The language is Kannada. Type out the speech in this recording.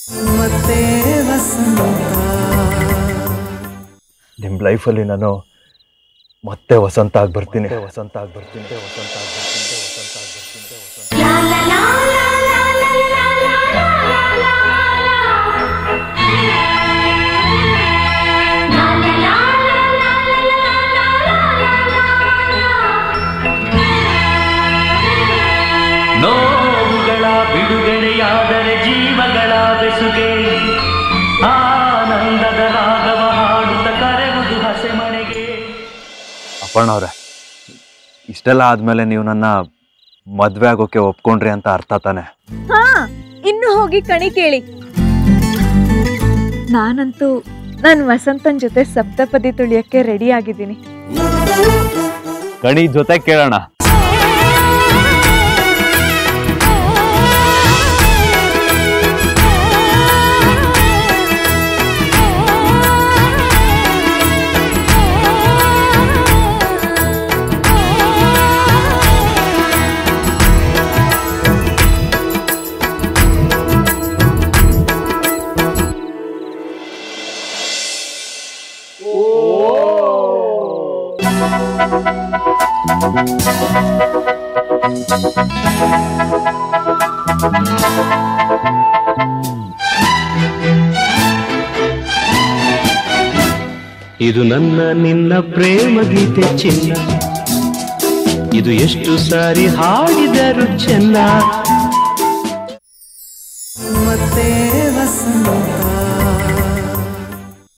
ಮತ್ತೆ ವಸಂತ ನಿಮ್ಮ ಲೈಫಲ್ಲಿ ನಾನು ಮತ್ತೆ ವಸಂತ ಆಗಿ ಬರ್ತೀನಿ ವಸಂತ ಆಗಿ ಬರ್ತೀನಿ ವಸಂತ ಆಗಿ ಬರ್ತೀನಿ ವಸಂತ ಆಗಿ ಬರ್ತೀನಿ ವಸಂತ ನೋವುಗಳ ಬಿಡುಗಡೆಯಾದರೆ ಜೀವಗಳ ಬೆಸುಗೆ ಆನಂದದ ರಾಗವ ಹಾಡುತ್ತ ಕರೆವುದು ಹಸೆಮಣೆಗೆ ಅಪ್ಪಣ್ಣವ್ರೆ ಇಷ್ಟೆಲ್ಲ ಆದಮೇಲೆ ನೀವು ನನ್ನ ಮದುವೆ ಆಗೋಕ್ಕೆ ಒಪ್ಕೊಂಡ್ರಿ ಅಂತ ಅರ್ಥ ತಾನೆ ಹಾ ಇನ್ನು ಹೋಗಿ ಕಣಿ ಕೇಳಿ ನಾನಂತೂ ನಾನು ವಸಂತನ್ ಜೊತೆ ಸಪ್ತಪದಿ ತುಳಿಯಕ್ಕೆ ರೆಡಿ ಆಗಿದ್ದೀನಿ ಕಣಿ ಜೊತೆ ಕೇಳೋಣ ಇದು ನನ್ನ ನಿನ್ನ ಪ್ರೇಮ ಗೀತೆ ಚಿನ್ನ ಇದು ಎಷ್ಟು ಸಾರಿ ಹಾಡಿದರು ಚೆನ್ನ ಮತ್ತೆ ವಸಂತ